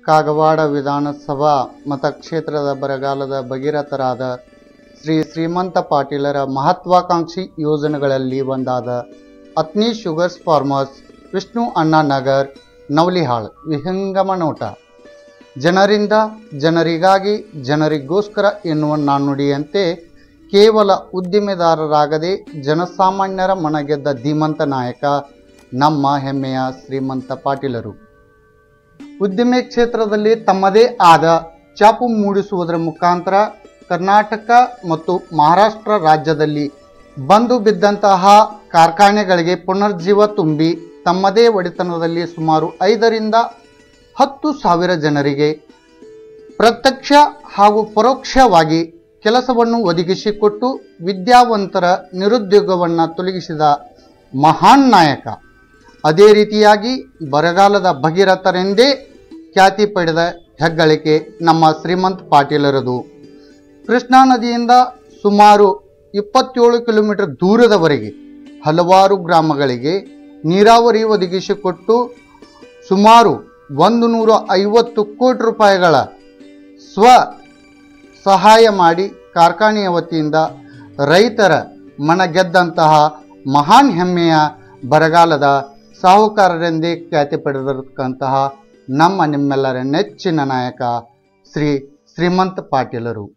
ಕಾಗವಾಡ ವಿಧಾನಸಭಾ ಮತಕ್ಷೇತ್ರದ ಬರಗಾಲದ ಭಗೀರಥರಾದ ಶ್ರೀ ಶ್ರೀಮಂತ ಪಾಟೀಲರ ಮಹತ್ವಾಕಾಂಕ್ಷಿ ಯೋಜನೆಗಳಲ್ಲಿ ಒಂದಾದ ಅತ್ನಿ ಶುಗರ್ಸ್ ಫಾರ್ಮರ್ಸ್ ವಿಷ್ಣು ಅಣ್ಣಾ ನಗರ್ ನವಲಿಹಾಳ್ ವಿಹಂಗಮನೋಟ ಜನರಿಂದ ಜನರಿಗಾಗಿ ಜನರಿಗೋಸ್ಕರ ಎನ್ನುವ ನಾಣ್ಣುಡಿಯಂತೆ ಕೇವಲ ಉದ್ದಿಮೆದಾರರಾಗದೆ ಜನಸಾಮಾನ್ಯರ ಮನಗೆದ್ದ ಧೀಮಂತ ನಾಯಕ ನಮ್ಮ ಹೆಮ್ಮೆಯ ಶ್ರೀಮಂತ ಪಾಟೀಲರು ಉದ್ದಿಮೆ ಕ್ಷೇತ್ರದಲ್ಲಿ ತಮ್ಮದೇ ಆದ ಚಾಪು ಮೂಡಿಸುವುದರ ಮುಖಾಂತರ ಕರ್ನಾಟಕ ಮತ್ತು ಮಹಾರಾಷ್ಟ್ರ ರಾಜ್ಯದಲ್ಲಿ ಬಂದು ಬಿದ್ದಂತಹ ಕಾರ್ಖಾನೆಗಳಿಗೆ ಪುನರ್ಜೀವ ತುಂಬಿ ತಮ್ಮದೇ ಒಡೆತನದಲ್ಲಿ ಸುಮಾರು ಐದರಿಂದ ಹತ್ತು ಸಾವಿರ ಜನರಿಗೆ ಪ್ರತ್ಯಕ್ಷ ಹಾಗೂ ಪರೋಕ್ಷವಾಗಿ ಕೆಲಸವನ್ನು ಒದಗಿಸಿಕೊಟ್ಟು ವಿದ್ಯಾವಂತರ ನಿರುದ್ಯೋಗವನ್ನು ತೊಲಗಿಸಿದ ಮಹಾನ್ ನಾಯಕ ಅದೇ ರೀತಿಯಾಗಿ ಬರಗಾಲದ ಭಗೀರಥರೆಂದೇ ಖ್ಯಾತಿ ಪಡೆದ ಹೆಗ್ಗಳಿಕೆ ನಮ್ಮ ಶ್ರೀಮಂತ್ ಪಾಟೀಲರದು ಕೃಷ್ಣಾ ನದಿಯಿಂದ ಸುಮಾರು ಇಪ್ಪತ್ತೇಳು ಕಿಲೋಮೀಟರ್ ದೂರದವರೆಗೆ ಹಲವಾರು ಗ್ರಾಮಗಳಿಗೆ ನೀರಾವರಿ ಒದಗಿಸಿಕೊಟ್ಟು ಸುಮಾರು ಒಂದು ನೂರ ಐವತ್ತು ಕೋಟಿ ರೂಪಾಯಿಗಳ ಸ್ವ ಸಹಾಯ ಮಾಡಿ ಕಾರ್ಖಾನೆಯ ವತಿಯಿಂದ ರೈತರ ಮನ ಗೆದ್ದಂತಹ ಮಹಾನ್ ಹೆಮ್ಮೆಯ ಬರಗಾಲದ ಸಾಹುಕಾರರೆಂದೇ ಖ್ಯಾತಿ ಪಡೆದಿರತಕ್ಕಂತಹ ನಮ್ಮ ನಿಮ್ಮೆಲ್ಲರ ನೆಚ್ಚಿನ ನಾಯಕ ಶ್ರೀ ಶ್ರೀಮಂತ ಪಾಟೀಲರು